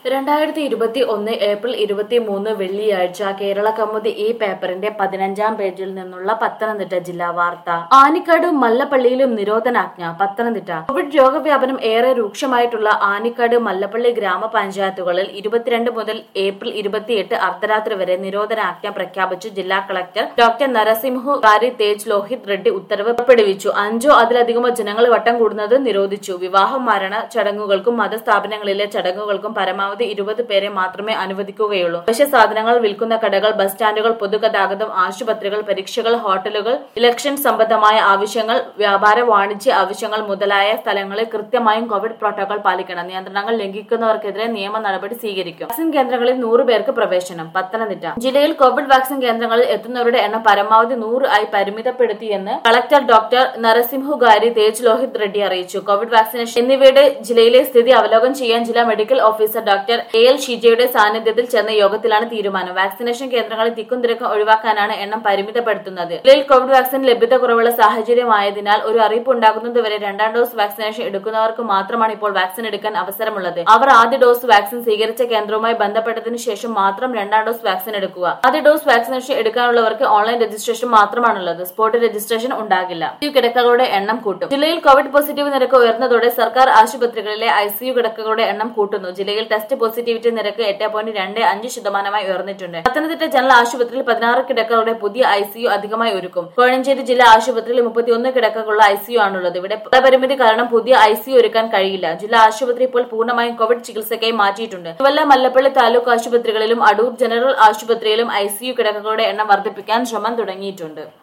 രണ്ടായിരത്തി ഇരുപത്തി ഒന്ന് ഏപ്രിൽ ഇരുപത്തി മൂന്ന് വെള്ളിയാഴ്ച കേരള കൗമുദി ഈ പേപ്പറിന്റെ പതിനഞ്ചാം പേജിൽ നിന്നുള്ള പത്തനംതിട്ട ജില്ലാ വാർത്ത ആനിക്കാട് മല്ലപ്പള്ളിയിലും നിരോധനാജ്ഞ പത്തനംതിട്ട കോവിഡ് രോഗവ്യാപനം ഏറെ രൂക്ഷമായിട്ടുള്ള ആനിക്കാട് മല്ലപ്പള്ളി ഗ്രാമപഞ്ചായത്തുകളിൽ ഇരുപത്തിരണ്ട് മുതൽ ഏപ്രിൽ ഇരുപത്തിയെട്ട് അർദ്ധരാത്രി വരെ നിരോധനാജ്ഞ പ്രഖ്യാപിച്ചു ജില്ലാ കളക്ടർ ഡോക്ടർ നരസിംഹു കാരി തേജ് ലോഹിത് റെഡ്ഡി ഉത്തരവ് പുറപ്പെടുവിച്ചു അഞ്ചോ അതിലധികമോ ജനങ്ങൾ വട്ടം കൂടുന്നത് നിരോധിച്ചു വിവാഹം മരണ ചടങ്ങുകൾക്കും മതസ്ഥാപനങ്ങളിലെ ചടങ്ങുകൾക്കും പരമാവധി ഇരുപത് പേരെ മാത്രമേ അനുവദിക്കുകയുള്ളൂ അവശ്യ സാധനങ്ങൾ വിൽക്കുന്ന കടകൾ ബസ് സ്റ്റാൻഡുകൾ പൊതുഗതാഗതം ആശുപത്രികൾ പരീക്ഷകൾ ഹോട്ടലുകൾ ഇലക്ഷൻ സംബന്ധമായ ആവശ്യങ്ങൾ വ്യാപാര വാണിജ്യ ആവശ്യങ്ങൾ മുതലായ സ്ഥലങ്ങളിൽ കൃത്യമായും കോവിഡ് പ്രോട്ടോകോൾ പാലിക്കണം നിയന്ത്രണങ്ങൾ ലംഘിക്കുന്നവർക്കെതിരെ നിയമ നടപടി സ്വീകരിക്കും വാക്സിൻ കേന്ദ്രങ്ങളിൽ നൂറ് പേർക്ക് പ്രവേശനം പത്തനംതിട്ട ജില്ലയിൽ കോവിഡ് വാക്സിൻ കേന്ദ്രങ്ങളിൽ എത്തുന്നവരുടെ എണ്ണം പരമാവധി നൂറ് ആയി പരിമിതപ്പെടുത്തിയെന്ന് കളക്ടർ ഡോക്ടർ നരസിംഹുഗാരി തേജ് ലോഹിത് റെഡ്ഡി അറിയിച്ചു കോവിഡ് വാക്സിനേഷൻ എന്നിവയുടെ ജില്ലയിലെ സ്ഥിതി അവലോകനം ചെയ്യാൻ ജില്ലാ medical officer doctor A L ഷിജയുടെ സാന്നിധ്യത്തിൽ ചേർന്ന യോഗത്തിലാണ് തീരുമാനം വാക്സിനേഷൻ കേന്ദ്രങ്ങളിൽ തിക്കും തിരക്കും ഒഴിവാക്കാനാണ് എണ്ണം പരിമിതപ്പെടുത്തുന്നത് ജില്ലയിൽ കോവിഡ് വാക്സിൻ ലഭ്യത കുറവുള്ള സാഹചര്യമായതിനാൽ ഒരു അറിയിപ്പ് ഉണ്ടാകുന്നതുവരെ രണ്ടാം ഡോസ് വാക്സിനേഷൻ എടുക്കുന്നവർക്ക് മാത്രമാണ് ഇപ്പോൾ വാക്സിൻ എടുക്കാൻ അവസരമുള്ളത് അവർ ആദ്യ ഡോസ് വാക്സിൻ സ്വീകരിച്ച കേന്ദ്രവുമായി ബന്ധപ്പെട്ടതിനു ശേഷം മാത്രം രണ്ടാം ഡോസ് വാക്സിൻ എടുക്കുക ആദ്യ ഡോസ് വാക്സിനേഷൻ എടുക്കാനുള്ളവർക്ക് ഓൺലൈൻ രജിസ്ട്രേഷൻ മാത്രമാണുള്ളത് സ്പോട്ട് രജിസ്ട്രേഷൻ ഉണ്ടാകില്ല ഐസിയു കിടക്കകളുടെ എണ്ണം കൂട്ടും ജില്ലയിൽ കോവിഡ് പോസിറ്റീവ് നിരക്ക് ഉയർന്നതോടെ സർക്കാർ ആശുപത്രികളിലെ ഐസിയു കിടക്കകളുടെ എണ്ണം കൂട്ടുന്നു ജില്ലയിൽ ടെസ്റ്റ് പോസിറ്റിവിറ്റി നിരക്ക് എട്ട് പോയിന്റ് രണ്ട് അഞ്ച് ശതമാനമായി ഉയർന്നിട്ടുണ്ട് പത്തനംതിട്ട ജനറൽ ആശുപത്രിയിൽ പതിനാറ് കിടക്കകളുടെ പുതിയ ഐസിയു അധികമായി ഒരുക്കും കോഴഞ്ചേരി ജില്ലാ ആശുപത്രിയിൽ മുപ്പത്തിയൊന്ന് കിടക്കകളുള്ള ഐസിയു ആണുള്ളത് ഇവിടെ പരിമിതി കാരണം പുതിയ ഐസിയു ഒരുക്കാൻ കഴിയില്ല ജില്ലാ ആശുപത്രി ഇപ്പോൾ പൂർണ്ണമായും കോവിഡ് ചികിത്സയ്ക്കായി മാറ്റിയിട്ടുണ്ട് തിരുവല്ല മല്ലപ്പള്ളി താലൂക്ക് ആശുപത്രികളിലും അടൂർ ജനറൽ ആശുപത്രിയിലും ഐസിയു കിടക്കകളുടെ എണ്ണം വർദ്ധിപ്പിക്കാൻ ശ്രമം തുടങ്ങിയിട്ടുണ്ട്